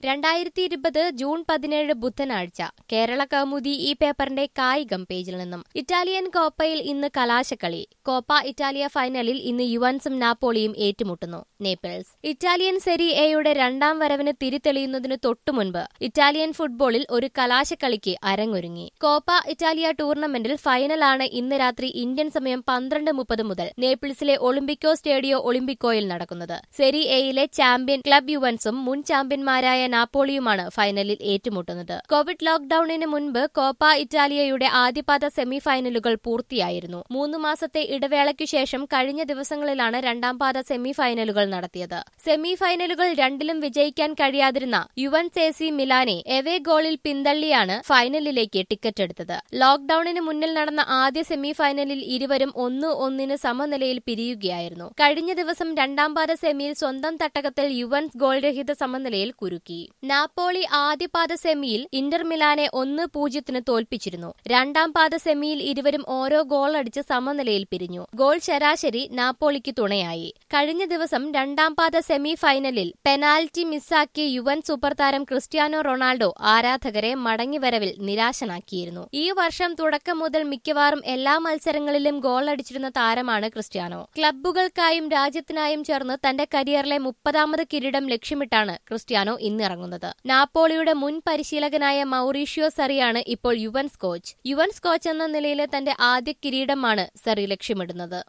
രണ്ടായിരത്തി ഇരുപത് ജൂൺ പതിനേഴ് ബുധനാഴ്ച കേരള കൗമുദി ഈ പേപ്പറിന്റെ കായികം പേജിൽ നിന്നും ഇറ്റാലിയൻ കോപ്പയിൽ ഇന്ന് കലാശക്കളി കോപ്പ ഇറ്റാലിയ ഫൈനലിൽ ഇന്ന് യുവൻസും നാപ്പോളിയും ഏറ്റുമുട്ടുന്നു നേപ്പിൾസ് ഇറ്റാലിയൻ സെരി എയുടെ രണ്ടാം വരവിന് തിരിതെളിയുന്നതിന് തൊട്ടുമുൻപ് ഇറ്റാലിയൻ ഫുട്ബോളിൽ ഒരു കലാശക്കളിക്ക് അരങ്ങൊരുങ്ങി കോപ്പ ഇറ്റാലിയ ടൂർണമെന്റിൽ ഫൈനലാണ് ഇന്ന് രാത്രി ഇന്ത്യൻ സമയം പന്ത്രണ്ട് മുപ്പത് മുതൽ നേപ്പിൾസിലെ ഒളിമ്പിക്കോ സ്റ്റേഡിയോ ഒളിമ്പിക്കോയിൽ നടക്കുന്നത് സെരി എയിലെ ചാമ്പ്യൻ ക്ലബ് യുവൻസും മുൻ ചാമ്പ്യന്മാരായ നാപ്പോളിയുമാണ് ഫൈനലിൽ ഏറ്റുമുട്ടുന്നത് കോവിഡ് ലോക്ഡൌണിന് മുൻപ് കോപ്പ ഇറ്റാലിയയുടെ ആദ്യപാദ സെമി ഫൈനലുകൾ പൂർത്തിയായിരുന്നു മൂന്ന് മാസത്തെ ഇടവേളയ്ക്കു ശേഷം കഴിഞ്ഞ ദിവസങ്ങളിലാണ് രണ്ടാം പാദ സെമി ഫൈനലുകൾ നടത്തിയത് സെമി ഫൈനലുകൾ രണ്ടിലും വിജയിക്കാൻ കഴിയാതിരുന്ന യുവൻസ് എ സി മിലാനെ എവേ ഗോളിൽ പിന്തള്ളിയാണ് ഫൈനലിലേക്ക് ടിക്കറ്റ് എടുത്തത് ലോക്ഡൌണിന് മുന്നിൽ നടന്ന ആദ്യ സെമി ഫൈനലിൽ ഇരുവരും ഒന്ന് ഒന്നിന് സമനിലയിൽ പിരിയുകയായിരുന്നു കഴിഞ്ഞ ദിവസം രണ്ടാം പാദ സെമിയിൽ സ്വന്തം തട്ടകത്തിൽ യുവൻസ് ഗോൾരഹിത സമനിലയിൽ കുരുക്കി നാപ്പോളി ആദ്യ പാദ സെമിയിൽ ഇന്റർ മിലാനെ ഒന്ന് പൂജ്യത്തിന് തോൽപ്പിച്ചിരുന്നു രണ്ടാം പാദ സെമിയിൽ ഇരുവരും ഓരോ ഗോൾ അടിച്ച് സമനിലയിൽ പിരിഞ്ഞു ഗോൾ ശരാശരി നാപ്പോളിക്ക് തുണയായി കഴിഞ്ഞ ദിവസം രണ്ടാം പാദ സെമി ഫൈനലിൽ പെനാൽറ്റി മിസ്സാക്കിയ യുവൻ സൂപ്പർ താരം ക്രിസ്ത്യാനോ റൊണാൾഡോ ആരാധകരെ മടങ്ങിവരവിൽ നിരാശനാക്കിയിരുന്നു ഈ വർഷം തുടക്കം മുതൽ മിക്കവാറും എല്ലാ മത്സരങ്ങളിലും ഗോൾ അടിച്ചിരുന്ന താരമാണ് ക്രിസ്ത്യാനോ ക്ലബ്ബുകൾക്കായും രാജ്യത്തിനായും ചേർന്ന് തന്റെ കരിയറിലെ മുപ്പതാമത് കിരീടം ലക്ഷ്യമിട്ടാണ് ക്രിസ്ത്യാനോ ഇന്നിറങ്ങുന്നത് നാപ്പോളിയുടെ മുൻ പരിശീലകനായ മൌറീഷ്യോ സറിയാണ് ഇപ്പോൾ യുവൻസ് കോച്ച് യുവൻസ് കോച്ച് എന്ന നിലയിലെ തന്റെ ആദ്യ കിരീടമാണ് സറി ലക്ഷ്യമിടുന്നത്